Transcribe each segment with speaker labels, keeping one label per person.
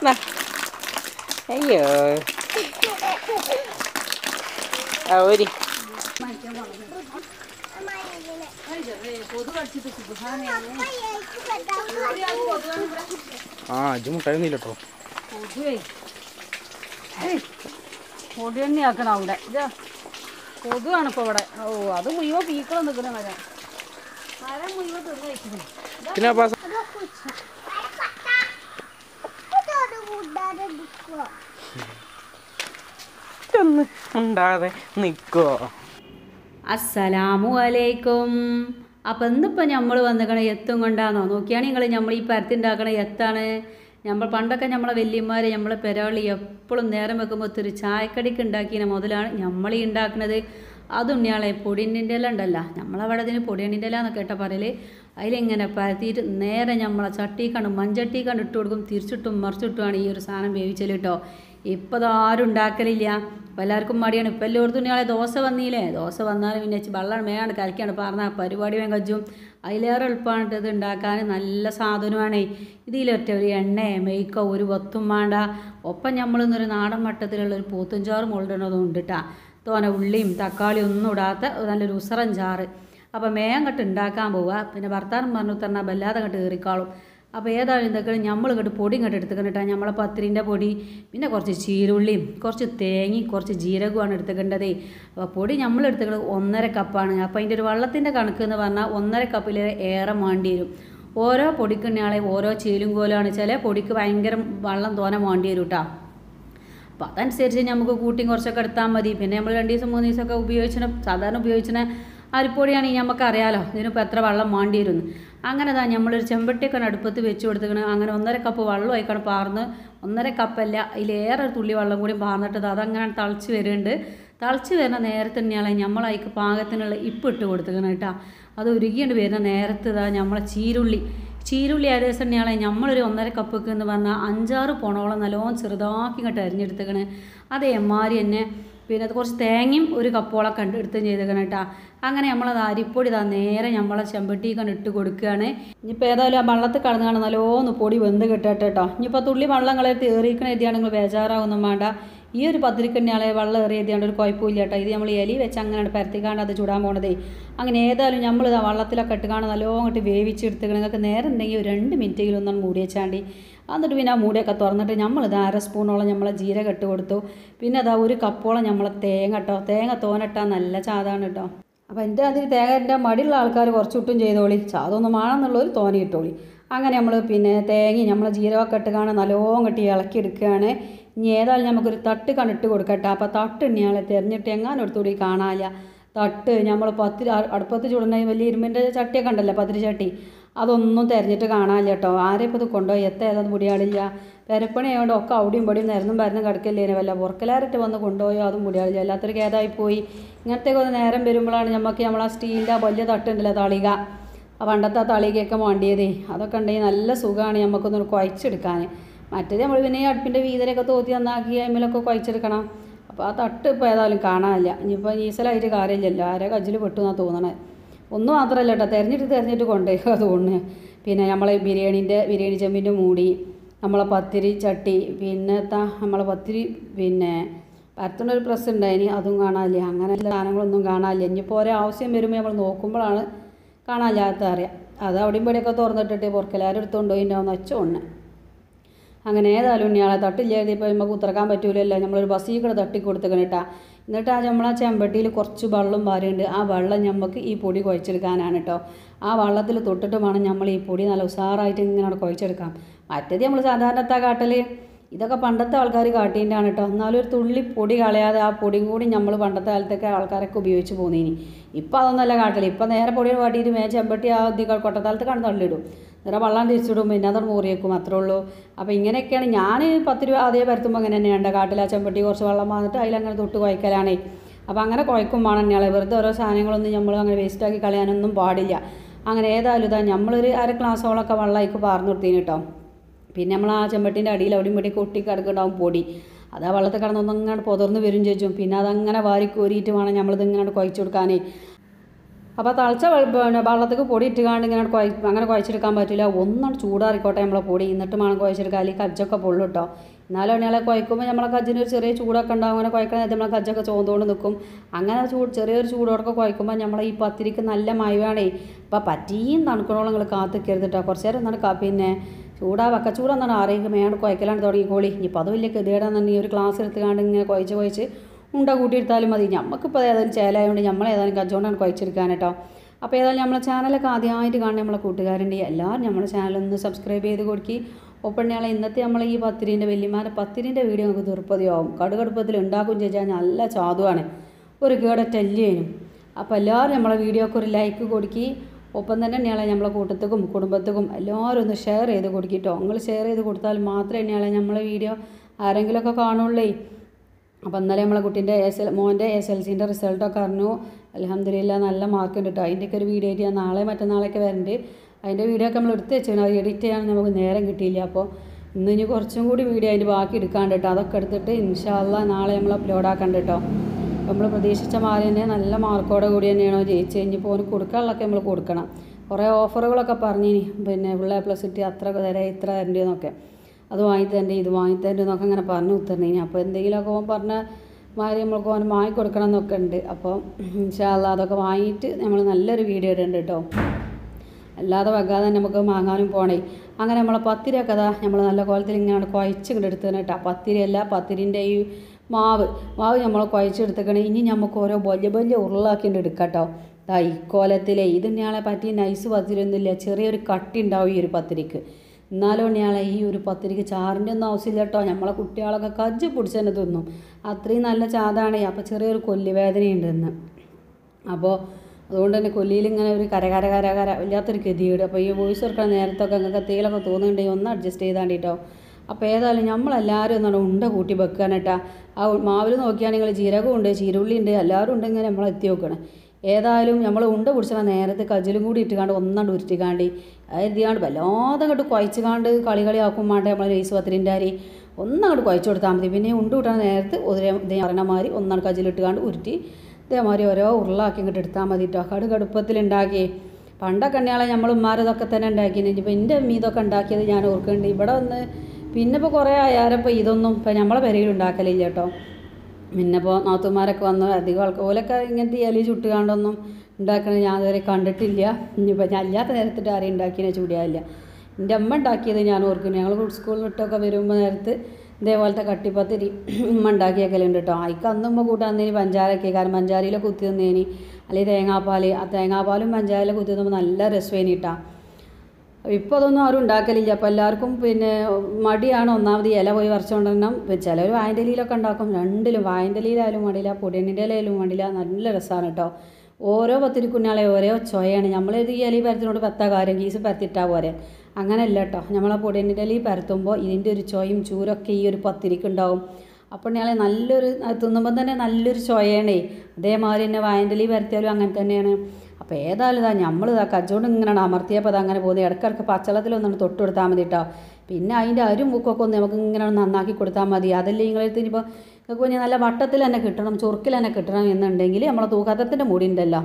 Speaker 1: നാ. അയ്യോ ആ ഒരു ആ അജ് മുട്ടായിരുന്നില്ല കേട്ടോ
Speaker 2: പൊടി തന്നെയാക്കണം അവിടെ ഇത് കൊതുവാണ് ഇപ്പോൾ ഇവിടെ ഓ അത് മുഴുവൻ പീക്കളും നിൽക്കുന്ന മരം മരം മുഴുവൻ തിന്ന് കഴിക്കുന്നു
Speaker 1: പിന്നെ പാസ ഒന്ന് ഉണ്ടാതെ നിക്കോ
Speaker 2: അസ്സലാമു അലൈക്കും അപ്പം ഇന്നിപ്പോൾ നമ്മൾ വന്നിക്കണ എത്തും കൊണ്ടാണോ നോക്കിയാണ് നിങ്ങൾ നമ്മൾ ഈ പരത്തി ഉണ്ടാക്കണ എത്താണ് നമ്മൾ പണ്ടൊക്കെ നമ്മളെ വല്യന്മാർ നമ്മളെ പെരാളി എപ്പോഴും നേരം വെക്കുമ്പോൾ ഒത്തിരി ചായക്കടിക്ക് ഉണ്ടാക്കിയ മുതലാണ് നമ്മൾ ഈ ഉണ്ടാക്കുന്നത് അതുണ്ണിയാളെ പൊടിയണ്ണിൻ്റെ ഇല ഉണ്ടല്ലോ നമ്മളവിടെ അതിന് പൊടിയണ്ണിൻ്റെ ഇല എന്നൊക്കെ കേട്ട പറയല് അതിലിങ്ങനെ പരത്തിയിട്ട് നേരെ നമ്മളെ ചട്ടി കണ്ട് മൺചട്ടി കണ്ട് ഇട്ട് കൊടുക്കും തിരിച്ചിട്ടും മറിച്ചിട്ടുമാണ് ഈ ഒരു സാധനം വേവിച്ചൽ കേട്ടോ ഇപ്പോൾ ആരും ഉണ്ടാക്കലില്ല ഇപ്പം എല്ലാവർക്കും മടിയാണ് ഇപ്പം എല്ലായിടത്തും ഇയാളെ ദോശ വന്നില്ലേ ദോശ വന്നാലും പിന്നെ ഇച്ചിരി വെള്ളം മേയാണ് കലക്കാണ് പറഞ്ഞാൽ പരിപാടി വേഗം കജ്ജും അതിലേറെ എളുപ്പമാണ് ഇത് ഉണ്ടാക്കാൻ നല്ല സാധനമാണ് ഇതിലൊറ്റ ഒരു എണ്ണ മെയ്ക്കോ ഒരു വത്തും വേണ്ട ഒപ്പം നമ്മളിന്നൊരു നാടൻ മട്ടത്തിലുള്ള ഒരു പൂത്തുംചാറ് മുകളിടണതും ഉണ്ട് കേട്ടോ തോനെ ഉള്ളിയും തക്കാളിയും ഒന്നും ഇടാത്ത നല്ലൊരു ഉസറൻ ചാറ് അപ്പോൾ മേയം കട്ട് ഉണ്ടാക്കാൻ പോവുക പിന്നെ ഭർത്താനം പറഞ്ഞു തന്നാൽ വല്ലാതെ കട്ട് കയറിക്കാളും അപ്പോൾ ഏതായാലും ഇതൊക്കെ നമ്മൾ ഇങ്ങോട്ട് പൊടി ഇങ്ങോട്ട് എടുത്തുകൊണ്ടിട്ടാ നമ്മളെ പത്തിരിൻ്റെ പൊടി പിന്നെ കുറച്ച് ചീരുള്ളിയും കുറച്ച് തേങ്ങയും കുറച്ച് ജീരകവുമാണ് എടുത്തുക്കേണ്ടത് അപ്പോൾ പൊടി നമ്മൾ എടുത്തുകൊണ്ട് ഒന്നര കപ്പാണ് അപ്പോൾ അതിൻ്റെ ഒരു വെള്ളത്തിൻ്റെ കണക്ക് എന്ന് പറഞ്ഞാൽ ഒന്നര കപ്പിൽ ഏറെ വേണ്ടി വരും ഓരോ പൊടിക്കുണ്ണയാളെ ഓരോ ചീലും കോലാണ് ചില പൊടിക്ക് ഭയങ്കര വെള്ളം തോനെ വേണ്ടി വരും കേട്ടോ അപ്പോൾ അതനുസരിച്ച് നമുക്ക് കൂട്ടിയും കുറച്ചൊക്കെ എടുത്താൽ മതി പിന്നെ നമ്മൾ രണ്ട് ദിവസം മൂന്ന് ദിവസമൊക്കെ ഉപയോഗിച്ചിന് സാധാരണ ഉപയോഗിച്ചിന് അരിപ്പൊടിയാണെങ്കിൽ നമുക്ക് അറിയാലോ ഇതിനിപ്പോൾ എത്ര വെള്ളം വേണ്ടി വരുന്നു അങ്ങനെ താ നമ്മളൊരു ചെമ്പട്ടിയൊക്കെ അടുപ്പത്ത് വെച്ച് കൊടുത്തിക്കണ് അങ്ങനെ ഒന്നര കപ്പ് വെള്ളം ആയിക്കാണ് പാർന്ന് ഒന്നര കപ്പല്ല അതിലേറെ ഒരു തുള്ളി വെള്ളം കൂടി പാർന്നിട്ട് അതങ്ങനെ തളിച്ച് വരുന്നുണ്ട് തളിച്ച് വരുന്ന നേരത്തെ തന്നെയാണ് നമ്മളതിക്ക് പാകത്തിനുള്ള ഇപ്പ് ഇട്ട് കൊടുത്തിക്കണം കേട്ടോ അത് ഉരുകിയിട്ട് വരുന്ന നേരത്തെ ഇതാ നമ്മളെ ചീരുള്ളി ചീരുള്ളി ഏകദേശം തന്നെയാണ് നമ്മളൊരു ഒന്നര കപ്പൊക്കെ എന്ന് പറഞ്ഞാൽ അഞ്ചാറ് പൊണോളം നല്ലോണം ചെറുതാക്കി ഇങ്ങോട്ട് അരിഞ്ഞെടുത്തേക്കണ് അതേ എമ്മാരി തന്നെ പിന്നെ അത് കുറച്ച് തേങ്ങയും ഒരു കപ്പോളം കണ്ട് എടുത്തും ചെയ്തേക്കണം കേട്ടോ അങ്ങനെ നമ്മളത് അരിപ്പൊടി ഇതാ നേരെ നമ്മളെ ചെമ്പട്ടി കണ്ട് ഇട്ട് കൊടുക്കുകയാണ് ഇനിയിപ്പോൾ ഏതായാലും ആ വെള്ളത്തിൽ കടന്ന് കാണാൻ നല്ലോന്ന് പൊടി വെന്ത് കിട്ടട്ടെ കേട്ടോ ഇനിയിപ്പോൾ തുള്ളി വെള്ളം കളയത്ത് ഏറിക്കണ എഴുതിയാണ് നിങ്ങൾ ബേജാറാവൊന്നും വേണ്ട ഈ ഒരു പത്തിരിക്കണ്ണിയാളെ വെള്ളം ഏറി എഴുതിയാണ്ട് ഒരു കുഴപ്പമില്ല കേട്ടോ ഇത് നമ്മൾ എലി വെച്ച് അങ്ങനെ പരത്തിക്കാണ്ട് അത് ചൂടാൻ പോണതേ അങ്ങനെ ഏതായാലും നമ്മൾ ഇതാ വെള്ളത്തിലൊക്കെ ഇട്ടുകാണ്ട് നല്ലോണം ഇങ്ങോട്ട് വേവിച്ചെടുത്തുക്കണം നിങ്ങൾക്ക് നേരം ഉണ്ടെങ്കിൽ ഒരു രണ്ട് മിനിറ്റെങ്കിലും ഒന്നാണ് മൂടി വെച്ചാണ്ടി എന്നിട്ട് പിന്നെ ആ മൂടിയൊക്കെ തുറന്നിട്ട് നമ്മളിത് അര സ്പൂണോളം നമ്മളെ ജീരകം ഇട്ട് കൊടുത്തു പിന്നെ അതാ ഒരു കപ്പോളം നമ്മളെ തേങ്ങ കേട്ടോ തേങ്ങ തോനട്ടാൽ നല്ല ചാതാണ് കേട്ടോ അപ്പോൾ എൻ്റെ അതിൽ തേങ്ങൻ്റെ മടിയുള്ള ആൾക്കാർ കുറച്ചിട്ടും ചെയ്തോളി ചാതൊന്നും വേണമെന്നുള്ളൊരു തോനെ ഇട്ടോളി അങ്ങനെ നമ്മൾ പിന്നെ തേങ്ങ നമ്മൾ ജീരകമൊക്കെ ഇട്ട് കാണാൻ നല്ലോണം കെട്ടി ഇളക്കി എടുക്കുകയാണ് ഇനി ഏതായാലും നമുക്കൊരു തട്ട് കണ്ടിട്ട് കൊടുക്കട്ടെ അപ്പോൾ തട്ട് ഇനിയാളെ തിരഞ്ഞിട്ട് എങ്ങാനും എടുത്തുകൂടി കാണാനില്ല തട്ട് നമ്മൾ പത്തിരി അ- അടുപ്പത്ത് ചുടുന്ന ഈ വലിയ ഇരുമ്പിൻ്റെ ചട്ടിയൊക്കെ ഉണ്ടല്ലോ പത്തിരി ചട്ടി അതൊന്നും തിരഞ്ഞിട്ട് കാണാനില്ല കേട്ടോ ആരെ ഇപ്പോൾ ഇത് കൊണ്ടുപോയി എത്ത ഏതൊന്നും മുടിയാളില്ല പെരപ്പണി ആയതുകൊണ്ട് ഒക്കെ അവിടെയും ഇവിടെയും നിരന്നും പരന്നും കിടക്കില്ലേനെ വല്ല പുറക്കലാറിട്ട് വന്ന് കൊണ്ടുപോയോ അതും മുടിയാളില്ല എല്ലാത്തൊരു കേതായി പോയി ഇങ്ങനത്തെയൊക്കെ ഒന്ന് നേരം വരുമ്പോഴാണ് നമുക്ക് നമ്മൾ ആ സ്റ്റീലിൻ്റെ ആ വലിയ തട്ടുണ്ടല്ലോ തളിക ആ പണ്ടത്തെ ആ തളികയൊക്കെ വേണ്ടിയതേ അതൊക്കെ ഉണ്ടെങ്കിൽ നല്ല സുഖമാണ് നമുക്കൊന്ന് കുഴച്ചെടുക്കാൻ മറ്റേത് നമ്മൾ പിന്നെ ഈ അടുപ്പിൻ്റെ വീതരൊക്കെ തോത്തി നന്നാക്കി അതിലൊക്കെ കുഴച്ചെടുക്കണം അപ്പോൾ ആ തട്ട് ഇപ്പോൾ ഏതായാലും കാണാനില്ല ഇനിയിപ്പോൾ ഈസലായിട്ട് കാര്യമില്ലല്ലോ ആരെ കജ്ജിൽ പെട്ടു എന്നാണ് തോന്നണത് ഒന്നും മാത്രമല്ല കേട്ടോ തിരഞ്ഞിട്ട് തിരഞ്ഞിട്ട് കൊണ്ടുപോയി തോന്നുന്നു പിന്നെ നമ്മളെ ബിരിയാണീൻ്റെ ബിരിയാണി ചെമ്പിൻ്റെ മൂടി നമ്മളെ പത്തിരി ചട്ടി പിന്നെ ത നമ്മളെ പത്തിരി പിന്നെ പരത്തുന്ന ഒരു പ്രസ് ഉണ്ടായിനി അതും കാണാനില്ല അങ്ങനെ സാധനങ്ങളൊന്നും കാണാനില്ല ഇനിയിപ്പോൾ ഓരോ ആവശ്യം വരുമ്പോൾ നമ്മൾ നോക്കുമ്പോഴാണ് കാണാനില്ലാത്ത അറിയാം അത് അവിടെയും ഇവിടെയൊക്കെ തുറന്നിട്ടിട്ട് പുറക്കെല്ലാവരും എടുത്തുകൊണ്ട് പോയിണ്ടാവുന്ന ഒച്ച അങ്ങനെ ഏതായാലും ഇയാളെ തട്ടില്ലാതെ ഇപ്പോൾ നമുക്ക് ഉത്തറക്കാൻ പറ്റൂലല്ലോ നമ്മളൊരു ബസ്സിൽ കൂടെ തട്ടി കൊടുത്തേക്കണം കേട്ടാ എന്നിട്ട് ആ നമ്മളാ ചെമ്പട്ടിയിൽ കുറച്ച് വെള്ളം വാരിയുണ്ട് ആ വെള്ളം നമുക്ക് ഈ പൊടി കുഴച്ചെടുക്കാനാണ് കേട്ടോ ആ വെള്ളത്തിൽ തൊട്ടിട്ട് വേണം നമ്മൾ ഈ പൊടി നല്ല ഉഷാറായിട്ട് ഇങ്ങനെ കുഴച്ചെടുക്കാം മറ്റേത് നമ്മൾ സാധാരണത്തെ കാട്ടൽ ഇതൊക്കെ പണ്ടത്തെ ആൾക്കാർ കാട്ടീൻ്റെയാണ് കേട്ടോ എന്നാലും ഒരു തുള്ളി പൊടി കളയാതെ ആ പൊടിയും കൂടി നമ്മൾ പണ്ടത്തെ കാലത്തൊക്കെ ആൾക്കാരൊക്കെ ഉപയോഗിച്ച് പോന്നീനി ഇപ്പം അതൊന്നല്ല കാട്ടൽ ഇപ്പം നേരെ പൊടി വാട്ടിയിട്ട് മേ ചെമ്പട്ടി ആ അധികം കൊട്ടത്താലത്ത് കണ്ട് തള്ളിയിടും നേരെ വെള്ളം തിരിച്ചിടും പിന്നെ അതോട് മൂറിയേക്കും അത്രേ ഉള്ളൂ അപ്പോൾ ഇങ്ങനെയൊക്കെയാണ് ഞാൻ പത്ത് രൂപ അതേ പരത്തുമ്പോൾ അങ്ങനെ തന്നെയാണ് കാട്ടിൽ ആ ചെമ്പട്ടി കുറച്ച് വെള്ളം വന്നിട്ട് അതിലങ്ങനെ തൊട്ട് കുഴക്കലാണേ അപ്പോൾ അങ്ങനെ കുഴക്കും വേണം തന്നെയാളെ വെറുതെ ഓരോ സാധനങ്ങളൊന്നും നമ്മൾ അങ്ങനെ വേസ്റ്റാക്കി കളയാനൊന്നും പാടില്ല അങ്ങനെ ഏതായാലും ഇതാ നമ്മളൊരു അര ഗ്ലാസ്സോളൊക്കെ വെള്ളം അതിക്ക് പാർന്നു കൊടുത്തീന് കേട്ടോ പിന്നെ നമ്മൾ ആ ചെമ്പട്ടിൻ്റെ അടിയിൽ അവിടെയും ഇവിടെ കൊട്ടി കിടക്കുന്നുണ്ടാവും പൊടി അത് ആ വെള്ളത്തിൽ കിടന്നൊന്നങ്ങാണ്ട് പുതർന്ന് വരും ചേച്ചും പിന്നെ അതങ്ങനെ വാരി കോരിയിട്ട് വേണം നമ്മളിത് ഇങ്ങനെ കുഴച്ച് കൊടുക്കാനേ അപ്പോൾ തളിച്ച വെ- പിന്നെ വെള്ളത്തേക്ക് പൊടി ഇട്ടുകാണ്ട് ഇങ്ങനെ കുഴ അങ്ങനെ കുഴച്ചെടുക്കാൻ പറ്റില്ല ഒന്നാണ് ചൂടാറിക്കോട്ടെ നമ്മളെ പൊടി എന്നിട്ട് വേണം കുഴച്ചെടുക്കാൻ അല്ലെങ്കിൽ കജ്ജൊക്കെ പൊള്ളു കേട്ടോ എന്നാലും എണ്ണയാളെ കുഴക്കുമ്പോൾ നമ്മളെ കജ്ജിന് ഒരു ചെറിയ ചൂടൊക്കെ ഉണ്ടാവും അങ്ങനെ കുഴക്കണ നേരത്തെ നമ്മളെ കജ്ജൊക്കെ ചോന്നുകൊണ്ട് നിൽക്കും അങ്ങനെ ചൂട് ചെറിയൊരു ചൂടോടൊക്കെ കുഴക്കുമ്പോൾ നമ്മളെ ഈ പത്തിരിക്ക് നല്ല മയവാണേ അപ്പോൾ പറ്റിയും തണുക്കണോളം നിങ്ങൾ കാത്തിക്കരുത് കേട്ടോ കുറച്ച് നേരം ഒന്നാണ് കാ പിന്നെ ചൂടാ വക്കച്ചൂട് എന്നാണ് ആരെങ്കിലും മേണ്ട് കുഴക്കലാണ് തുടങ്ങിക്കോളി ഇനിയിപ്പോൾ അത് വലിയ ഗതികേടാന്ന് ഒരു ക്ലാസ് എടുത്തുകാണ്ട് ഇങ്ങനെ കുഴച്ച് കുഴച്ച് ഉണ്ട കൂട്ടിയെടുത്താലും മതി നമുക്കിപ്പോൾ ഏതായാലും ചേലായതുകൊണ്ട് നമ്മൾ ഏതായാലും കച്ചവടമാണ് കുഴച്ചെടുക്കാൻ കേട്ടോ അപ്പോൾ ഏതായാലും നമ്മളെ ചാനലൊക്കെ ആദ്യമായിട്ട് കാണുന്ന നമ്മളെ കൂട്ടുകാരുണ്ട് എല്ലാവരും നമ്മളെ ചാനലൊന്ന് സബ്സ്ക്രൈബ് ചെയ്ത് കൊടുക്കി ഒപ്പണ്ണയാളെ ഇന്നത്തെ നമ്മൾ ഈ പത്തിരിൻ്റെ വലിയമാരെ പത്തിരിൻ്റെ വീഡിയോ നമുക്ക് തീർപ്പതിയാവും കടുകടുപ്പത്തിൽ ഉണ്ടാക്കും ചോദിച്ചാൽ നല്ല ചാതുവാണ് ഒരു കേടറ്റല്ലേനും അപ്പോൾ എല്ലാവരും നമ്മളെ വീഡിയോക്ക് ഒരു ലൈക്ക് കൊടുക്കി ഒപ്പം തന്നെ തന്നെയാളെ നമ്മളെ കൂട്ടത്തേക്കും കുടുംബത്തേക്കും എല്ലാവരും ഒന്ന് ഷെയർ ചെയ്ത് കൊടുക്കിട്ടോ നിങ്ങൾ ഷെയർ ചെയ്ത് കൊടുത്താൽ മാത്രമേ തന്നെയാളെ നമ്മളെ വീഡിയോ ആരെങ്കിലുമൊക്കെ കാണുള്ളേ അപ്പോൾ ഇന്നലെ നമ്മളെ കുട്ടീൻ്റെ എസ് എൽ മോൻ്റെ എസ് എൽ സിൻ്റെ റിസൾട്ടൊക്കെ അറിഞ്ഞു അലഹമ്മദില്ല നല്ല മാർക്ക് ഉണ്ട് കേട്ടോ അതിൻ്റെയൊക്കെ ഒരു വീഡിയോ ആയിട്ട് ഞാൻ നാളെ മറ്റന്നാളൊക്കെ വരുന്നുണ്ട് അതിൻ്റെ വീഡിയോ ഒക്കെ നമ്മൾ എടുത്ത് വെച്ചാൽ അത് എഡിറ്റ് ചെയ്യാൻ നമുക്ക് നേരം കിട്ടിയില്ല അപ്പോൾ ഇന്ന് ഇനി കുറച്ചും കൂടി വീഡിയോ അതിൻ്റെ ബാക്കി എടുക്കാണ്ട് കേട്ടോ അതൊക്കെ എടുത്തിട്ട് ഇൻഷാല്ല നാളെ നമ്മൾ അപ്ലോഡ് ആക്കണ്ട കേട്ടോ നമ്മൾ പ്രതീക്ഷിച്ച മാറി തന്നെ നല്ല മാർക്കോടെ കൂടി തന്നെയാണോ ജയിച്ച് കഴിഞ്ഞപ്പോൾ ഓന് കൊടുക്കാനുള്ളതൊക്കെ നമ്മൾ കൊടുക്കണം കുറേ ഓഫറുകളൊക്കെ പറഞ്ഞിനി പിന്നെ പിള്ളേ പ്ലസ് കിട്ടി അത്ര തരാം ഇത്ര തരേണ്ടതെന്നൊക്കെ അത് വാങ്ങിത്തരണ്ടേ ഇത് വാങ്ങിത്തരണ്ടേ എന്നൊക്കെ അങ്ങനെ പറഞ്ഞു ഉത്തരണ്ടേനി അപ്പോൾ എന്തെങ്കിലുമൊക്കെ ഓൻ പറഞ്ഞ മാതിരി നമ്മൾക്ക് ഓൻ വാങ്ങിക്കൊടുക്കണം എന്നൊക്കെ ഉണ്ട് അപ്പോൾ ഇൻഷാല്ല അതൊക്കെ വാങ്ങിയിട്ട് നമ്മൾ നല്ലൊരു വീഡിയോ ഇടുന്നുണ്ട് കേട്ടോ അല്ലാതെ വെക്കാതെ തന്നെ നമുക്ക് വാങ്ങാനും പോണേ അങ്ങനെ നമ്മളെ പത്തിരിയൊക്കെ അതാ നമ്മൾ നല്ല കോലത്തിൽ ഇങ്ങനെ കുഴച്ച് ഇങ്ങോട്ട് എടുത്തതാണ് കേട്ടോ പത്തിരിയല്ല പത്തിരിൻ്റെ ഈ മാവ് മാവ് നമ്മൾ കുഴച്ചെടുത്തേക്കണേ ഇനി നമുക്ക് ഓരോ വലിയ വലിയ ഉരുളാക്കിയിട്ട് എടുക്കാം കേട്ടോ ദാ ഈ കോലത്തിലെ ഇത് ഞാളെ പറ്റി നൈസ് പത്തിരിയൊന്നുമില്ല ചെറിയൊരു കട്ടി ഉണ്ടാവും ഈ ഒരു പത്തിരിക്ക് എന്നാലും ഞാളെ ഈ ഒരു പത്തിരിക്ക് ചാറിൻ്റെ ഒന്നും ആവശ്യമില്ല കേട്ടോ നമ്മളെ കുട്ടികളൊക്കെ കജ്ജ് പിടിച്ച് തന്നെ തിന്നും അത്രയും നല്ല ചാതാണേ അപ്പോൾ ചെറിയൊരു കൊല്ലുവേദനയുണ്ട് ഇന്ന് അപ്പോൾ അതുകൊണ്ട് തന്നെ കൊല്ലിയിൽ ഇങ്ങനെ ഒരു കര കര കര കര വല്ലാത്തൊരു ഗതിയുണ്ട് അപ്പോൾ ഈ വോയിസ് എടുക്കുന്ന നേരത്തൊക്കെ നിങ്ങൾക്ക് എന്തെങ്കിലുമൊക്കെ തോന്നുന്നുണ്ടെങ്കിൽ ഒന്ന് അഡ്ജസ്റ്റ് ചെയ്താണ്ടിട്ടോ അപ്പോൾ ഏതായാലും നമ്മളെല്ലാവരും എന്താണ് ഉണ്ട കൂട്ടി വെക്കാൻ കേട്ടാ ആ മാവിൽ നോക്കിയാണെങ്കിൽ നിങ്ങൾ ജീരകം ഉണ്ട് ചീരുള്ളി ഉണ്ട് എല്ലാവരും ഉണ്ടെങ്കിൽ നമ്മൾ എത്തി നോക്കണം ഏതായാലും നമ്മൾ ഉണ്ട പിടിച്ചാൽ നേരത്തെ കജിലും കൂടി ഇട്ടുകാണ്ട് ഒന്നാണ്ട് ഉരുട്ടിക്കാണ്ട് എഴുതിയാണ്ട് വല്ലാതെ അങ്ങോട്ട് കുഴച്ചുകാണ്ട് കളി കളി ആക്കും വേണ്ടേ നമ്മൾ രേസ് പത്തിരിൻ്റെ അരി ഒന്നങ്ങോട്ട് കുഴച്ച് കൊടുത്താൽ മതി പിന്നെ ഉണ്ട കൂട്ടാൻ നേരത്തെ ഒരേ ഇതേ പറഞ്ഞ മാതിരി ഒന്നാണ് കജിലിട്ടുകാണ്ട് ഉരുട്ടി ഇതേമാതിരി ഓരോ ഉരുളാക്കി ഇങ്ങോട്ട് എടുത്താൽ മതി കേട്ടോ കടു കടുപ്പത്തിലുണ്ടാക്കി പണ്ടൊക്കെ ഉണ്ടെയാളെ നമ്മൾ ഉമ്മാരതൊക്കെ തന്നെ ഉണ്ടാക്കിയത് ഇനിയിപ്പോൾ എൻ്റെ അമ്മ ഇതൊക്കെ ഉണ്ടാക്കിയത് ഞാൻ ഓർക്കുന്നുണ്ട് ഇവിടെ വന്ന് പിന്നെ ഇപ്പോൾ കുറേ ആയാരപ്പോൾ ഇതൊന്നും ഇപ്പം നമ്മളെ പെരയിൽ ഉണ്ടാക്കലില്ല കേട്ടോ പിന്നെ ഇപ്പോൾ നാത്തുമാരൊക്കെ വന്ന് അധികം ആൾക്ക് ഓലൊക്കെ ഇങ്ങനത്തെ ഇല ചുട്ട് കാണ്ടൊന്നും ഉണ്ടാക്കണത് ഞാൻ ഇതുവരെ കണ്ടിട്ടില്ല ഇനിയിപ്പോൾ ഞാൻ അല്ലാത്ത നേരത്തിട്ട് ആരെയും ഉണ്ടാക്കിയതിനെ ചൂടിയായില്ല എൻ്റെ അമ്മ ഉണ്ടാക്കിയത് ഞാൻ ഓർക്കുന്നു ഞങ്ങൾ സ്കൂളിൽ വിട്ടൊക്കെ വരുമ്പോൾ നേരത്ത് ഇതേപോലത്തെ കട്ടിപ്പത്തിരി ഉമ്മ ഉണ്ടാക്കിയേക്കലുണ്ട് കേട്ടോ അതിക്ക് അന്നുമ്മ കൂട്ടാന്നേനി പഞ്ചാരൊക്കെ കാരണം പഞ്ചാരയിലെ കുത്തി തന്നേനി അല്ലെങ്കിൽ തേങ്ങാപ്പാൽ ആ തേങ്ങാപ്പാലും പഞ്ചാരയിലെ കുത്തി തന്നുമ്പോൾ നല്ല രസമേനി കേട്ടോ ഇപ്പോൾ അതൊന്നും ആരും ഉണ്ടാക്കലില്ല അപ്പോൾ എല്ലാവർക്കും പിന്നെ മടിയാണ് ഒന്നാമത് ഇല പോയി വരച്ചുകൊണ്ടിരണം ചിലർ വായൻ്റെ ഇലയിലൊക്കെ ഉണ്ടാക്കും രണ്ടിലും വായൻ്റെ ഇലയിലായാലും മടിയില്ല പൊടിയണ്ണിൻ്റെ ഇലയിലും മടിയില്ല നല്ല രസമാണ് കേട്ടോ ഓരോ പത്തിരിക്കുഞ്ഞാളെ ഓരോ ചൊയയാണ് നമ്മൾ ഈ ഇലയിൽ പരത്തിനോട് പത്താ കാര്യം ഗീസ് പരത്തിട്ടാ പോരെ അങ്ങനെയല്ല കേട്ടോ നമ്മളെ പൊടിയണ്ണിൻ്റെ ഇലയിൽ പരത്തുമ്പോൾ ഇതിൻ്റെ ഒരു ചൊയും ചൂരൊക്കെ ഈ ഒരു പത്തിരിക്ക് ഉണ്ടാവും അപ്പോൾ ഞാളെ നല്ലൊരു അത് തിന്നുമ്പോൾ തന്നെ നല്ലൊരു ചൊയയാണേ അതേമാതിരി തന്നെ വായൻ്റെ ഇലയിൽ പരത്തിയാലും അങ്ങനെ തന്നെയാണ് അപ്പോൾ ഏതായാലും ഇതാ നമ്മൾ ഇതാ കച്ചവടം ഇങ്ങനെ അമർത്തിയപ്പോൾ അത് അങ്ങനെ പോകുന്നത് ഇടയ്ക്കിടയ്ക്ക് പച്ചളത്തിലൊന്നും തൊട്ട് കൊടുത്താൽ മതി കേട്ടോ പിന്നെ അതിൻ്റെ അരും മുക്കൊക്കെ ഒന്ന് നമുക്ക് ഇങ്ങനെ ഒന്ന് നന്നാക്കി കൊടുത്താൽ മതി അതല്ലേ നിങ്ങളെടുത്ത് ഇനിയിപ്പോൾ നിങ്ങൾക്ക് കുഞ്ഞ് നല്ല വട്ടത്തിൽ തന്നെ കിട്ടണം ചുറുക്കിൽ തന്നെ കിട്ടണം എന്നുണ്ടെങ്കിൽ നമ്മളെ തൂക്കാത്തത്തിൻ്റെ മൂടി ഉണ്ടല്ലോ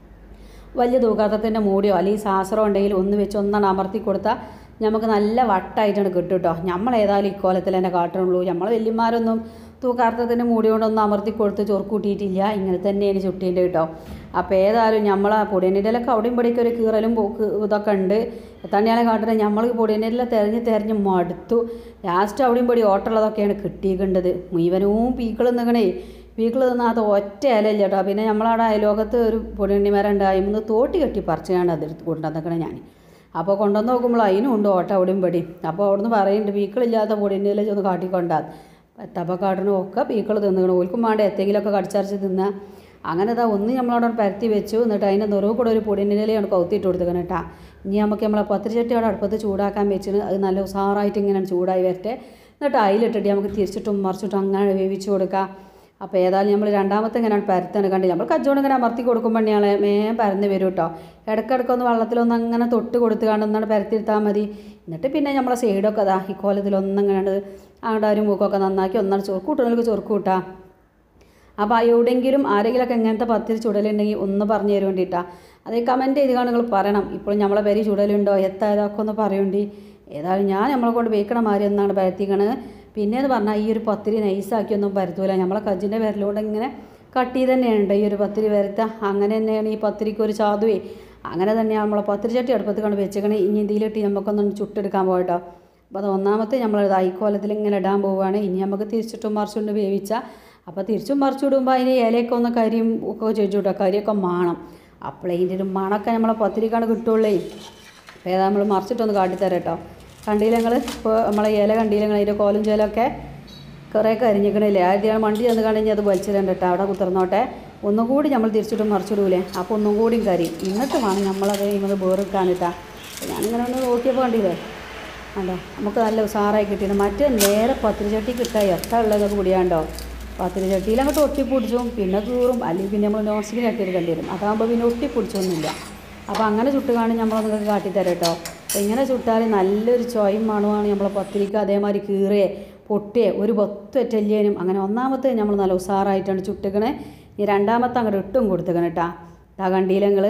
Speaker 2: വലിയ തൂക്കാത്തത്തിൻ്റെ മൂടിയോ അല്ലെങ്കിൽ സാസറോ ഉണ്ടെങ്കിൽ ഒന്ന് വെച്ച് ഒന്നാണ് അമർത്തി കൊടുത്താൽ നമുക്ക് നല്ല വട്ടായിട്ടാണ് കിട്ടും കേട്ടോ നമ്മൾ ഏതായാലും ഇക്കോലത്തിൽ തന്നെ കാട്ടണുള്ളൂ നമ്മൾ വല്യന്മാരൊന്നും തൂക്കാത്തത്തിൻ്റെ മൂടി കൊണ്ടൊന്നും അമർത്തി കൊടുത്ത് ചൊറുക്കൂട്ടിയിട്ടില്ല ഇങ്ങനെ തന്നെയാണ് ചുട്ടീൻ്റെ കേട്ടോ അപ്പോൾ ഏതായാലും നമ്മൾ ആ പൊടിയനിടയിലൊക്കെ അവിടെയും ഇവിടെയൊക്കെ ഒരു കീറലും പോക്ക് ഇതൊക്കെ ഉണ്ട് തന്നെയാണ് കാട്ടുന്നത് നമ്മൾ പൊടിയനിടയിലെ തിരഞ്ഞ് തിരഞ്ഞ് മടുത്തു ലാസ്റ്റ് അവിടെയും പൊടി ഓട്ടമുള്ളതൊക്കെയാണ് കിട്ടിയേക്കേണ്ടത് മുഴുവനും പീക്കൾ നിൽക്കണേ പീക്കൾ തിന്നാത്ത ഒറ്റ ഇലയില്ല കേട്ടോ പിന്നെ നമ്മളവിടെ അയലോകത്ത് ഒരു പൊടിയണ്ണി മരം ഉണ്ട് അതിൽ തോട്ടി കെട്ടി പറിച്ചാണ് അതെടുത്ത് കൊണ്ടുവന്നേക്കണേ ഞാൻ അപ്പോൾ കൊണ്ടുവന്ന് നോക്കുമ്പോൾ അതിനും ഉണ്ട് ഓട്ട അവിടെയും പടി അപ്പോൾ അവിടുന്ന് പറയുന്നുണ്ട് പീക്കളില്ലാത്ത പൊടിയണ്ണിയിലെ ചെന്ന് കാട്ടിക്കൊണ്ടാ തപ്പക്കാട്ടിനും ഒക്കെ പീക്കൾ തിന്നുകണം ഓൽക്കും വേണ്ട എത്തെങ്കിലുമൊക്കെ കടിച്ചരച്ച് തിന്നുക അങ്ങനെ ഇതാ ഒന്ന് നമ്മളവിടെ പരത്തി വെച്ചു എന്നിട്ട് അതിൻ്റെ നിറവ് കൂടെ ഒരു പൊടിയണ്ണിയിലാണ് കൗത്തിയിട്ട് കൊടുത്തേക്കണം കേട്ടോ ഇനി നമുക്ക് നമ്മളെ പത്തിരിച്ചട്ടി അവിടെ അടുപ്പത്ത് ചൂടാക്കാൻ വെച്ചിന് അത് നല്ല ഉസാറായിട്ട് ഇങ്ങനെ ചൂടായി വരട്ടെ എന്നിട്ട് അതിലിട്ടിട്ട് നമുക്ക് തിരിച്ചിട്ടും മറിച്ചിട്ടും അങ്ങനെ വേവിച്ച് കൊടുക്കാം അപ്പോൾ ഏതായാലും നമ്മൾ രണ്ടാമത്തെ ഇങ്ങനെ പരത്താണ് കണ്ടില്ല നമ്മൾ കച്ചവടം ഇങ്ങനെ അമർത്തി കൊടുക്കുമ്പോൾ ഞങ്ങൾ മേം പരന്ന് വരും കേട്ടോ ഇടയ്ക്കിടയ്ക്കൊന്ന് വെള്ളത്തിലൊന്ന് അങ്ങനെ തൊട്ട് കൊടുത്ത് കണ്ടൊന്നാണ് പരത്തിരുത്താൽ മതി എന്നിട്ട് പിന്നെ നമ്മളെ സൈഡൊക്കെ അതാ ഈ കോലത്തിലൊന്നും ഇങ്ങനെ അങ്ങോട്ട് ഒരു മൂക്കൊക്കെ നന്നാക്കി ഒന്നാണ് ചൊറുക്ക് കൂട്ടുന്നവർക്ക് ചൊറുക്ക് കൂട്ടാം അപ്പോൾ എവിടെയെങ്കിലും ആരെങ്കിലുമൊക്കെ ഇങ്ങനത്തെ പത്തിരി ചുടലുണ്ടെങ്കിൽ ഒന്ന് പറഞ്ഞു തരും വേണ്ടിയിട്ടാ അത് കമൻറ്റ് ചെയ്ത് കാണും നിങ്ങൾ പറയണം ഇപ്പോൾ നമ്മളെ പേര് ചുടലുണ്ടോ എത്തായതൊക്കെ ഒന്ന് പറയുണ്ടി ഏതായാലും ഞാൻ നമ്മളെ കൊണ്ട് വേക്കണ മാതിരി എന്നാണ് പരത്തിക്കണത് പിന്നെയെന്ന് പറഞ്ഞാൽ ഈ ഒരു പത്തിരി നൈസാക്കിയൊന്നും പരത്തൂല നമ്മളെ കജിൻ്റെ പേരിലൂടെ ഇങ്ങനെ കട്ട് ചെയ്ത് തന്നെയാണ് ഈ ഒരു പത്തിരി വരത്ത അങ്ങനെ തന്നെയാണ് ഈ പത്തിരിക്ക് ഒരു ചാതുവേ അങ്ങനെ തന്നെയാണ് നമ്മളെ പത്തിരി ചട്ടി അടുപ്പത്ത് കൊണ്ട് വെച്ചേക്കണേ ഇനി ഇതിലിട്ട് നമുക്കൊന്നും ചുട്ടെടുക്കാൻ പോകട്ടോ അപ്പോൾ അത് ഒന്നാമത്തെ നമ്മൾ ഐക്കോലത്തിൽ ഇങ്ങനെ ഇടാൻ പോവുകയാണ് ഇനി നമുക്ക് തിരിച്ചിട്ടും മറിച്ചുകൊണ്ട് വേവിച്ച അപ്പോൾ തിരിച്ചും മറിച്ചിടുമ്പോൾ അതിന് ഇലയൊക്കെ ഒന്ന് കരിയും ഒക്കെ ചോദിച്ചു കേട്ടോ കരിയൊക്കെ മാണം അപ്പോൾ ഇതിൻ്റെ ഒരു മണമൊക്കെ നമ്മളെ പത്തിരിക്കാണ് കിട്ടുള്ളേ അപ്പോൾ ഏതാ നമ്മൾ മറിച്ചിട്ടൊന്ന് കാട്ടിത്തരാം കേട്ടോ കണ്ടില്ല നിങ്ങൾ ഇപ്പോൾ നമ്മളെ ഇല കണ്ടില്ല നിങ്ങൾ അതിൻ്റെ കോലും ചേലൊക്കെ കുറേ കരിഞ്ഞിക്കണില്ലേ ആദ്യം വണ്ടി ചെന്ന് കഴിഞ്ഞാൽ അത് വലിച്ചിടണ്ട കേട്ടോ അവിടെ കുത്തിർന്നോട്ടെ ഒന്നും കൂടി നമ്മൾ തിരിച്ചിട്ട് മറിച്ചിടൂലേ അപ്പോൾ ഒന്നും കൂടിയും കരി എന്നിട്ട് വേണം നമ്മളത് കഴിയുമ്പോൾ ബോറിക്കാൻ ഇട്ടാ ഞാനിങ്ങനെ ഒന്ന് നോക്കിയപ്പോൾ കണ്ടില്ലേ അല്ലോ നമുക്ക് നല്ല ഉസാറായി കിട്ടിയിട്ട് മറ്റേ നേരെ പത്തിരിച്ചട്ടി കിട്ടാൻ എത്ര ഉള്ളതൊക്കെ കൂടിയാണ്ടോ പത്തിരിച്ചട്ടിയിൽ അങ്ങോട്ട് ഒട്ടിപ്പിടിച്ചും പിന്നെ കീറും അല്ലെങ്കിൽ പിന്നെ നമ്മൾ നോൺ സ്റ്റിക്ക് ചട്ടി എടുക്കേണ്ടി വരും അതാകുമ്പോൾ പിന്നെ ഒട്ടിപ്പിടിച്ചൊന്നുമില്ല അപ്പോൾ അങ്ങനെ ചുട്ട് കാണി നമ്മൾ നിങ്ങൾക്ക് കാട്ടിത്തരാം കേട്ടോ അപ്പോൾ ഇങ്ങനെ ചുട്ടാൽ നല്ലൊരു ചോയും മണമാണ് നമ്മളെ പത്തിരിക്ക് അതേമാതിരി കീറേ പൊട്ടിയെ ഒരു പൊത്തൊറ്റല്ലേനും അങ്ങനെ ഒന്നാമത്തെ നമ്മൾ നല്ല ഉസാറായിട്ടാണ് ചുട്ടുക്കണേ ഈ രണ്ടാമത്തെ അങ്ങോട്ട് ഇട്ടും കൊടുത്തുക്കണം കേട്ടാ ആ കണ്ടിയിലങ്ങൾ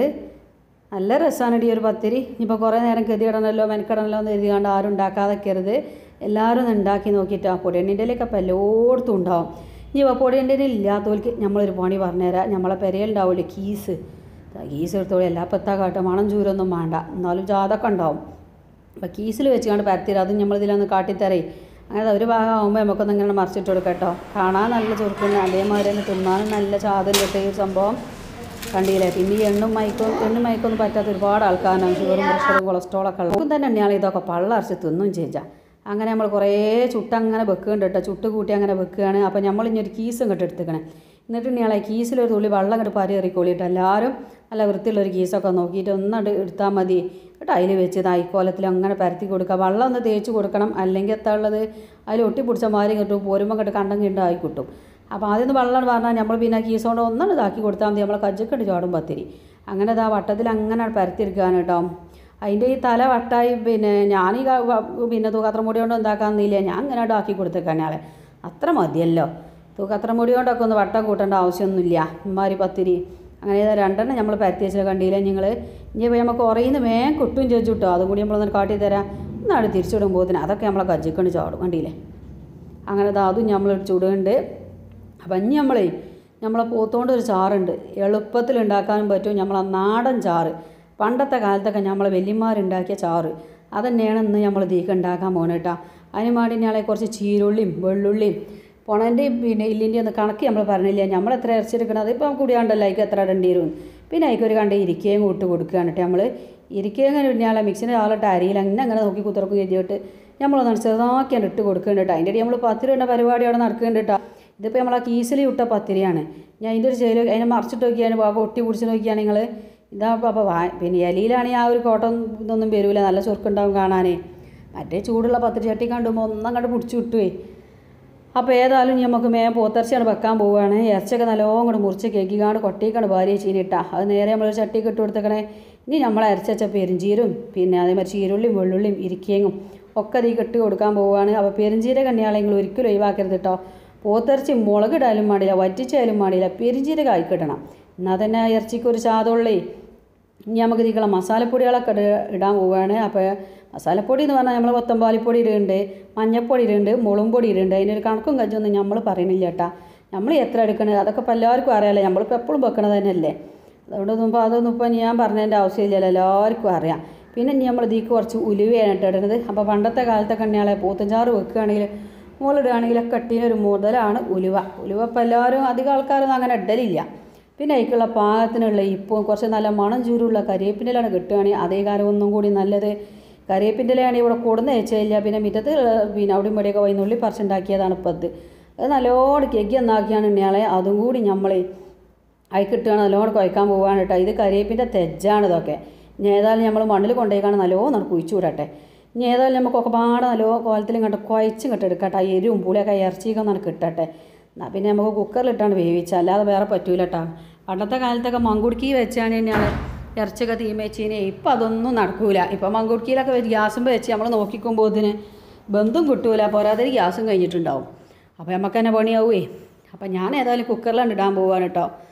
Speaker 2: നല്ല രസമാണ് ഈ ഒരു പത്തിരി ഇനിയിപ്പോൾ കുറേ നേരം കെതിയിടണമല്ലോ മെനക്കിടണമല്ലോ എന്ന് എഴുതി കണ്ട് ആരും ഉണ്ടാക്കാതെക്കരുത് എല്ലാവരും ഒന്ന് ഉണ്ടാക്കി നോക്കിയിട്ട് ആ പൊടിയണ്ണിൻ്റെയിലൊക്കെ അപ്പോൾ എല്ലായിടത്തും ഉണ്ടാവും ഇനിയിപ്പോൾ പൊടിയണ്ണിൻ്റെ ഇല്ലാത്തവർക്ക് നമ്മളൊരു പണി പറഞ്ഞുതരാം നമ്മളെ പെരയിലുണ്ടാവില്ലേ കീസ് കീസ് എടുത്തോളൂ എല്ലാ പത്താ കാട്ടും മണം ചൂരൊന്നും വേണ്ട എന്നാലും ജാതൊക്കെ ഉണ്ടാവും അപ്പോൾ കീസിൽ വെച്ചുകൊണ്ട് പരത്തിയിട്ട് അതും നമ്മളിതിലൊന്ന് കാട്ടിത്തരേ അങ്ങനെ ഒരു ഭാഗം ആകുമ്പോൾ നമുക്കൊന്ന് ഇങ്ങനെ മറിച്ചിട്ട് കൊടുക്കാം കേട്ടോ കാണാൻ നല്ല ചുരുക്കുന്ന അതേമാതിരി തന്നെ തിന്നാനും നല്ല ചാതിലിട്ട് ഈ സംഭവം കണ്ടില്ലേ പിന്നെ ഈ എണ്ണും മയക്കും എണ്ണും മയക്കൊന്നും പറ്റാത്ത ഒരുപാട് ആൾക്കാരാണ് ഷുഗറും പ്രഷറും കൊളസ്ട്രോളൊക്കെ ഉള്ളത് തന്നെ തന്നെയാണ് ഇതൊക്കെ പള്ളറച്ച് തിന്നും ചേച്ചാ അങ്ങനെ നമ്മൾ കുറേ ചുട്ടങ്ങനെ വെക്കുന്നുണ്ട് കേട്ടോ ചുട്ട് കൂട്ടി അങ്ങനെ വെക്കുകയാണ് അപ്പോൾ നമ്മൾ ഇനി ഒരു കീസും ഇങ്ങോട്ട് എടുത്തുക്കണേ എന്നിട്ട് ഇയാളെ കീസിലൊരു തുള്ളി വെള്ളം ഇങ്ങോട്ട് പരി എറിക്കോളിയിട്ട് എല്ലാവരും നല്ല വൃത്തിയുള്ളൊരു കീസൊക്കെ നോക്കിയിട്ട് ഒന്നങ്ങോട്ട് എടുത്താൽ മതി എന്നിട്ട് അതിൽ വെച്ച് തായ്ക്കോലത്തിൽ അങ്ങനെ പരത്തി കൊടുക്കുക വെള്ളം ഒന്ന് തേച്ച് കൊടുക്കണം അല്ലെങ്കിൽ എത്താ ഉള്ളത് അതിൽ ഒട്ടിപ്പിടിച്ച മാറി കിട്ടും പോരുമ്പോൾ കണ്ട് കണ്ടം കിണ്ടും ആയി കിട്ടും അപ്പോൾ ആദ്യം ഒന്ന് വെള്ളം പറഞ്ഞാൽ നമ്മൾ പിന്നെ ആ കീസ് കൊണ്ട് ഒന്നാണ് ഇതാക്കി കൊടുത്താൽ മതി നമ്മളെ കജ്ജക്കണ്ട് ചാടും പത്തിരി അങ്ങനെ ഇതാ വട്ടത്തിൽ അങ്ങനെ പരത്തിയിരിക്കുകയാണ് കേട്ടോ അതിൻ്റെ ഈ തല വട്ടായി പിന്നെ ഞാൻ ഈ ക- വ- പിന്നെ തൂക്കത്ര മുടി കൊണ്ട് എന്താക്കാന്നില്ല ഞാൻ ഇങ്ങനെ ആക്കി കൊടുത്തേക്കാണ് ആളെ അത്ര മതിയല്ലോ തൂക്കത്ര മുടി കൊണ്ടൊക്കെ ഒന്ന് വട്ടം കൂട്ടേണ്ട ആവശ്യമൊന്നുമില്ല ഇമ്മാരി പത്തിരി അങ്ങനെ ഇതാ രണ്ടെണ്ണം നമ്മൾ പരത്തി വെച്ചാൽ കണ്ടില്ല നിങ്ങൾ ഇനി ഇപ്പോൾ നമുക്ക് കുറയുന്ന വേഗം കിട്ടും ചോദിച്ചു കിട്ടോ അതും കൂടി നമ്മളൊന്ന് കാട്ടി തരാം ഒന്നാട് തിരിച്ചിടുമ്പോൾ അതൊക്കെ നമ്മളെ കജ്ജിക്കൊണ്ട് ചാടും കണ്ടില്ലേ അങ്ങനെ ദാ അതും നമ്മൾ ചുടുന്നുണ്ട് അപ്പം ഇനി നമ്മളേ നമ്മളെ പോത്തോണ്ട് ഒരു ചാറുണ്ട് എളുപ്പത്തിൽ ഉണ്ടാക്കാനും പറ്റും നമ്മളെ നാടൻ ചാറ് പണ്ടത്തെ കാലത്തൊക്കെ നമ്മളെ വല്യന്മാരുണ്ടാക്കിയ ചാറ് അതന്നെയാണ് ഇന്ന് നമ്മൾ തീക്ക് ഉണ്ടാക്കാൻ പോകണം കേട്ടോ അതിന് വേണ്ടി ഞങ്ങളെ കുറച്ച് ചീരുള്ളിയും വെള്ളുള്ളിയും പൊണൻ്റെയും പിന്നെ ഇല്ലിൻ്റെയും ഒന്ന് കണക്ക് നമ്മൾ പറഞ്ഞില്ല നമ്മൾ എത്ര ഇറച്ചിയെടുക്കണം അതിപ്പം കൂടിയാണ്ടല്ലോ അതിക്ക് എത്ര ഇടേണ്ടി വരും പിന്നെ അതിക്ക് ഒരു കണ്ട ഇരിക്കുകയും കൂട്ട് കൊടുക്കുകയാണ് കേട്ടോ നമ്മൾ ഇരിക്കുകയും പിന്നെ മിക്സിൻ്റെ ആളിട്ട് അരിയിൽ അങ്ങനെ അങ്ങനെ നോക്കി കുത്തിറക്കും ചെയ്തിട്ട് നമ്മളൊന്നാണ് ചെറുതാക്കിയാണ് ഇട്ട് കൊടുക്കുന്നുണ്ട് കേട്ടോ അതിൻ്റെ ഇടയിൽ നമ്മൾ പത്തിരി ഇടുന്ന പരിപാടി അവിടെ നടക്കുന്നുണ്ട് കേട്ടോ ഇതിപ്പോൾ നമ്മൾ ആ കീസിൽ ഇട്ട പത്തിരിയാണ് ഞാൻ അതിൻ്റെ ഒരു ചേല് അതിനെ മറിച്ചിട്ട് നോക്കിയാണ് ഭാഗം ഒട്ടി പിടിച്ച് നോക്കിയാണ് നിങ്ങൾ ഇതാ അപ്പോൾ വാ പിന്നെ ഇലയിലാണെങ്കിൽ ആ ഒരു കോട്ടം ഇതൊന്നും വരില്ല നല്ല ചുരുക്കുണ്ടാവും കാണാനേ മറ്റേ ചൂടുള്ള പത്തിരി ചട്ടി കണ്ടുമ്പോൾ ഒന്നും കണ്ട് പിടിച്ച് വിട്ടുവേ അപ്പോൾ ഏതായാലും ഇനി നമുക്ക് മേ പോത്തിറച്ചിയാണ് വെക്കാൻ പോവുകയാണ് ഇറച്ചിയൊക്കെ നല്ലോണം കൂടെ മുറിച്ച് കേക്കിക്കാണ്ട് കൊട്ടിക്കാണ് ഭാര്യ ചീനിട്ടാ അത് നേരെ നമ്മളൊരു ചട്ടിക്ക് ഇട്ട് കൊടുത്തേക്കണേ ഇനി നമ്മൾ അരച്ചച്ച പെരിഞ്ചീരും പിന്നെ അതേമാതിരി ചീരുള്ളിയും വെള്ളുള്ളിയും ഇരിക്കേങ്ങും ഒക്കെ അതിൽ ഇട്ട് കൊടുക്കാൻ പോവുകയാണ് അപ്പോൾ പെരിഞ്ചീരക എണ്ണയാളെങ്കിൽ ഒരിക്കലും ഒഴിവാക്കരുത് കേട്ടോ പോത്തിറച്ചി മുളകിടാലും പാടില്ല വറ്റിച്ചാലും പാടില്ല പെരിഞ്ചീരക ആയി കിട്ടണം എന്നാൽ തന്നെ ആ ഇറച്ചിക്ക് ഒരു ചാതമുള്ളേ ഇനി നമുക്ക് ഇതിക്കുള്ള മസാലപ്പൊടികളൊക്കെ ഇട- ഇടാൻ പോവുകയാണ് അപ്പോൾ മസാലപ്പൊടി എന്ന് പറഞ്ഞാൽ നമ്മൾ കൊത്തമ്പാലിപ്പൊടി ഇടുന്നുണ്ട് മഞ്ഞൾപ്പൊടി ഇടുന്നുണ്ട് മുളും പൊടി ഇടുന്നുണ്ട് അതിനൊരു കണക്കും കജ്ജൊന്നും നമ്മൾ പറയണില്ല കേട്ടാ നമ്മൾ എത്ര എടുക്കണത് അതൊക്കെ ഇപ്പോൾ എല്ലാവർക്കും അറിയാമല്ലോ നമ്മളിപ്പോൾ എപ്പോഴും വെക്കണത് തന്നെയല്ലേ അതുകൊണ്ടൊന്നും ഇപ്പോൾ അതൊന്നും ഇപ്പോൾ ഞാൻ പറഞ്ഞതിൻ്റെ ആവശ്യമില്ലല്ലോ എല്ലാവർക്കും അറിയാം പിന്നെ ഇനി നമ്മൾ ഇതിക്ക് കുറച്ച് ഉലുവയാണ് കേട്ടോ ഇടുന്നത് അപ്പോൾ പണ്ടത്തെ കാലത്തെ കണ്ണിയാളെ പൂത്തഞ്ചാറ് വെക്കുകയാണെങ്കിൽ മുകളിടുകയാണെങ്കിലൊക്കെ ഇട്ടീനൊരു മുതലാണ് ഉലുവ ഉലുവ ഇപ്പോൾ എല്ലാവരും അധികം ആൾക്കാരൊന്നും അങ്ങനെ ഇടലില്ല പിന്നെ അതിക്കുള്ള പാകത്തിനുള്ള ഇപ്പോൾ കുറച്ച് നല്ല മണം ചൂരുള്ള കരിവേപ്പിൻ്റെലാണ് കിട്ടുകയാണെങ്കിൽ അതേ കാര്യം ഒന്നും കൂടി നല്ലത് കരിവേപ്പിൻ്റെലാണ് ഇവിടെ കൊടുന്ന് വെച്ചില്ല പിന്നെ മുറ്റത്ത് പിന്നെ അവിടെയും ഇവിടെയൊക്കെ വൈനുള്ളി പറിച്ചുണ്ടാക്കിയതാണ് ഇപ്പോൾ ഇത് അത് നല്ലോണം കെഗി എന്നാക്കിയാണ് ഇയാളെ അതും കൂടി നമ്മൾ അതിൽ കിട്ടുകയാണ് നല്ലോണം കുഴക്കാൻ പോവുകയാണ് കേട്ടോ ഇത് കരിവേപ്പിൻ്റെ തെജ്ജാണ് ഇതൊക്കെ ഇനി ഏതായാലും നമ്മൾ മണ്ണിൽ കൊണ്ടുപോയിക്കാണ് നല്ലോണം നമുക്ക് കുഴിച്ചു വിടട്ടെ ഇനി ഏതായാലും നമുക്കൊക്കെ പാടെ നല്ലോ കോലത്തിലും കണ്ട് കുഴച്ചും കെട്ട് എടുക്കട്ടെ ആ എരിവും പുളിയൊക്കെ ഇറച്ചിയൊക്കെ ഒന്ന് കിട്ടട്ടെ എന്നാൽ പിന്നെ നമുക്ക് കുക്കറിലിട്ടാണ് വേവിച്ച അല്ലാതെ വേറെ പറ്റൂല കേട്ടോ പണ്ടത്തെ കാലത്തൊക്കെ മങ്കുടുക്കി വെച്ചാണ് തന്നെയാണ് ഇറച്ചിയൊക്കെ തീമേച്ചിനെ ഇപ്പം അതൊന്നും നടക്കൂല ഇപ്പം മങ്കുടുക്കിയിലൊക്കെ വെച്ച് ഗ്യാസും വെച്ച് നമ്മൾ നോക്കിക്കുമ്പോൾ ഇതിന് ബന്ധം കിട്ടൂല പോരാതെ ഗ്യാസും കഴിഞ്ഞിട്ടുണ്ടാവും അപ്പോൾ നമുക്ക് തന്നെ പണിയാവുമേ അപ്പം ഞാൻ ഏതായാലും കുക്കറിലാണ് ഇടാൻ പോവാണ് കേട്ടോ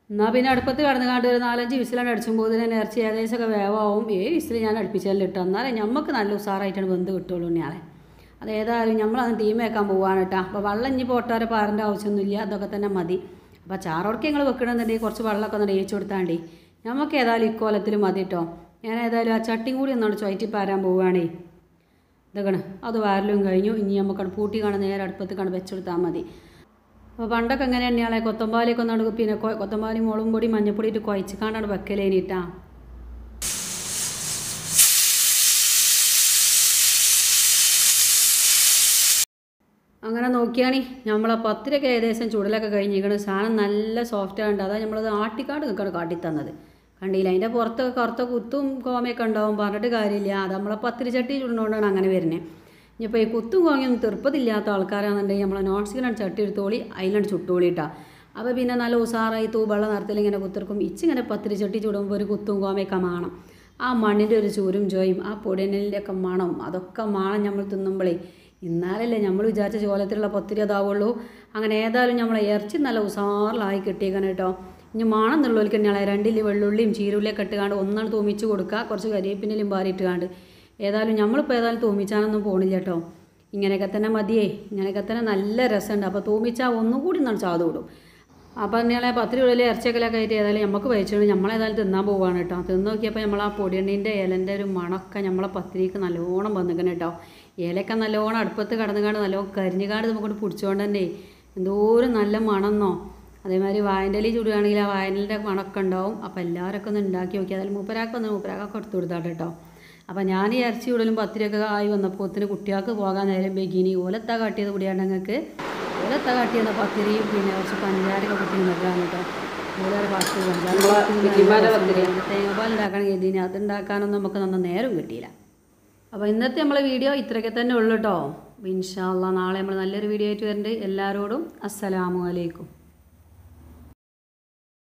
Speaker 2: എന്നാൽ പിന്നെ അടുപ്പത്ത് കടന്നു കാണ്ട് ഒരു നാലഞ്ച് വിസിലാണ് അടിച്ചുമ്പോൾ തന്നെ ഇറച്ചി ഏകദേശമൊക്കെ വേവാവും ഏഴ് വിസിൽ ഞാൻ അടുപ്പിച്ചാലും ഇട്ടോ എന്നാലേ നമുക്ക് നല്ല ഉസാറായിട്ടാണ് വെന്ത് കിട്ടുള്ളൂ ഞാളെ അത് ഏതായാലും നമ്മളത് തീം വെക്കാൻ പോവാണ് കേട്ടോ അപ്പോൾ വെള്ളം ഇനി പൊട്ടാരെ പാറിൻ്റെ ആവശ്യമൊന്നുമില്ല അതൊക്കെ തന്നെ മതി അപ്പോൾ ചാറോടക്ക് ഞങ്ങൾ വെക്കണമെന്നുണ്ടെങ്കിൽ കുറച്ച് വെള്ളമൊക്കെ ഒന്ന് ഒഴിച്ച് കൊടുത്താണ്ടി നമുക്ക് ഏതായാലും ഇക്കോലത്തിൽ മതി കേട്ടോ ഞാൻ ഏതായാലും ആ ചട്ടിയും കൂടി ഒന്നുകൊണ്ട് ചുയറ്റി പാരാൻ പോവുകയാണേ ഇതൊക്കെയാണ് അത് വാരലും കഴിഞ്ഞു ഇനി നമുക്ക് പൂട്ടി കാണാൻ നേരെ അടുപ്പത്ത് കണ്ട് വെച്ചെടുത്താൽ മതി അപ്പോൾ പണ്ടൊക്കെ എങ്ങനെ തന്നെയാളെ കൊത്തമ്പാലിയൊക്കെ ഒന്നാണ് പിന്നെ കൊ- കൊത്തമ്പാലി മുളകും പൊടി മഞ്ഞപ്പൊടി ഇട്ട് കുഴച്ച് കാണ്ടാണ് വെക്കലേനിട്ടാ അങ്ങനെ നോക്കിയാണി നമ്മളെ പത്തിരൊക്കെ ഏകദേശം ചുടലൊക്കെ കഴിഞ്ഞിരിക്കണ് സാധനം നല്ല സോഫ്റ്റ് ആണ്ട് അതാ നമ്മളത് ആട്ടിക്കാട് നിൽക്കണം കാട്ടിത്തന്നത് കണ്ടില്ല അതിൻ്റെ പുറത്തൊക്കെ കറുത്ത കുത്തും കോമയൊക്കെ ഉണ്ടാവും പറഞ്ഞിട്ട് കാര്യമില്ല അത് നമ്മളെ പത്തിരി ചട്ടി ചുടുന്നതുകൊണ്ടാണ് അങ്ങനെ വരുന്നത് ഇനിയിപ്പോൾ ഈ കുത്തും കോമയൊന്നും തീർപ്പതില്ലാത്ത ആൾക്കാരാണെന്നുണ്ടെങ്കിൽ നമ്മളെ നോൺ സ്റ്റിക്കിനാണ് ചട്ടി എടുത്തോളി അതിലാണ് ചുട്ടോളിട്ടാ അപ്പോൾ പിന്നെ നല്ല ഉസാറായി തൂവെള്ള നിറത്തിൽ ഇങ്ങനെ കുത്തിർക്കും ഇച്ചിങ്ങനെ പത്തിരി ചട്ടി ചുടുമ്പോൾ ഒരു കുത്തും കോമയൊക്കെ മാണം ആ മണ്ണിൻ്റെ ഒരു ചൂരും ജോയും ആ പൊടിയനലിൻ്റെ ഒക്കെ മണം അതൊക്കെ മാണം നമ്മൾ തിന്നുമ്പോഴേ ഇന്നാലല്ലേ നമ്മൾ വിചാരിച്ച ചോലത്തിലുള്ള പത്തിരി അതാവുള്ളൂ അങ്ങനെ ഏതായാലും നമ്മളെ ഇറച്ചി നല്ല ഉസാറിലായി കിട്ടിയേക്കണം കേട്ടോ ഇനി മാണം എന്നുള്ളവർക്ക് തന്നെയാണ് രണ്ടില് വെള്ളുള്ളിയും ചീരുള്ളിയൊക്കെ ഇട്ടുകാണ്ട് ഒന്നാണ് തൂമിച്ച് കൊടുക്കുക കുറച്ച് കരിവേപ്പിനെയും പാറിയിട്ടുകാണ്ട് ഏതായാലും നമ്മളിപ്പോൾ ഏതായാലും തൂമിച്ചാനൊന്നും പോണില്ല കേട്ടോ ഇങ്ങനെയൊക്കെ തന്നെ മതിയേ ഇങ്ങനെയൊക്കെ തന്നെ നല്ല രസമുണ്ട് അപ്പോൾ തൂമിച്ചാൽ ഒന്നുകൂടി നമ്മൾ ചാതു വിടും അപ്പോൾ തന്നെയാളെ പത്തിരി ഉള്ളിൽ ഇറച്ചിയൊക്കെ ആയിട്ട് ഏതായാലും നമുക്ക് കഴിച്ചിട്ട് നമ്മളേതായാലും തിന്നാൻ പോവുകയാണ് കേട്ടോ തിന്ന് നോക്കിയപ്പോൾ നമ്മൾ ആ പൊടിയണ്ണീൻ്റെ ഇലൻ്റെ ഒരു മണമൊക്കെ നമ്മളെ പത്തിരിക്ക് നല്ലോണം വന്നിക്കണം കേട്ടോ ഇലയൊക്കെ നല്ലോണം അടുപ്പത്ത് കടന്നുകാണ്ട് നല്ലോണം കരിഞ്ഞുകാണ്ട് നമുക്കൊണ്ട് പിടിച്ചുകൊണ്ട് തന്നെ എന്തോരം നല്ല മണമെന്നോ അതേമാതിരി വായൻ്റെലി ചുടുകയാണെങ്കിൽ ആ വായനലിൻ്റെ മണമൊക്കെ ഉണ്ടാവും അപ്പോൾ എല്ലാവരൊക്കെ ഒന്ന് ഉണ്ടാക്കി നോക്കി അതിൽ മൂപ്പരാക്ക് വന്ന് മൂപ്പരാക്കൊക്കെ എടുത്തു കൊടുത്താട്ടെ കേട്ടോ അപ്പോൾ ഞാൻ ഈ ഇറച്ചി ഉടലും പത്തിരിയൊക്കെ ആയി വന്നപ്പോൾ ഒത്തിന് കുട്ടികൾക്ക് പോകാൻ നേരം ബെഗിനി ഓലത്താ കാട്ടിയത് കൂടിയാണ് ഞങ്ങൾക്ക് ഓലത്താ കാട്ടിയെന്ന പത്തിരി പിന്നെ കുറച്ച് പഞ്ചാരൊക്കെ കുട്ടി നൽകാൻ കേട്ടോ ഓലൊരു പത്ത് തേങ്ങാപ്പാൽ ഉണ്ടാക്കണം കരുതിന് അത് ഉണ്ടാക്കാനൊന്നും നമുക്ക് നന്ന നേരം കിട്ടിയില്ല അപ്പോൾ ഇന്നത്തെ നമ്മളെ വീഡിയോ ഇത്രയൊക്കെ തന്നെ ഉള്ളൂ കേട്ടോ ഇൻഷാല്ല നാളെ നമ്മൾ നല്ലൊരു വീഡിയോ ആയിട്ട് വരുന്നുണ്ട് എല്ലാവരോടും അസ്സലാമു അലൈക്കും